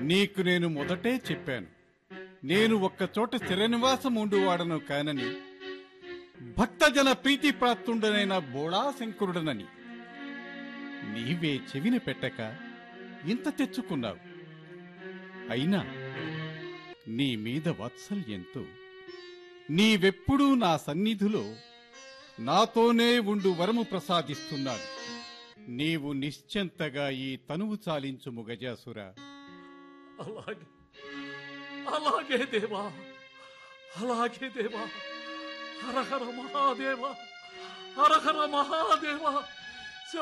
నీకు నేను మొదటే చెప్పాను నేను ఒక్క చోట స్థిర నివాసం ఉండువాడను కానని భక్తజన ప్రీతిప్రాప్తుండనైన బోళా శంకరుడనని నీవే చెవిన పెట్టక ఇంత తెచ్చుకున్నావు అయినా నీ మీద వాత్సల్యంతో నీవెప్పుడూ నా సన్నిధిలో నాతోనే ఉండు వరము ప్రసాదిస్తున్నాడు నీవు నిశ్చంతగా ఈ తనువు చాలించుము గజాసురా అలాగే అలాగే దేవా అలాగే దేవా హరహర మహాదేవ హరహర మహాదేవ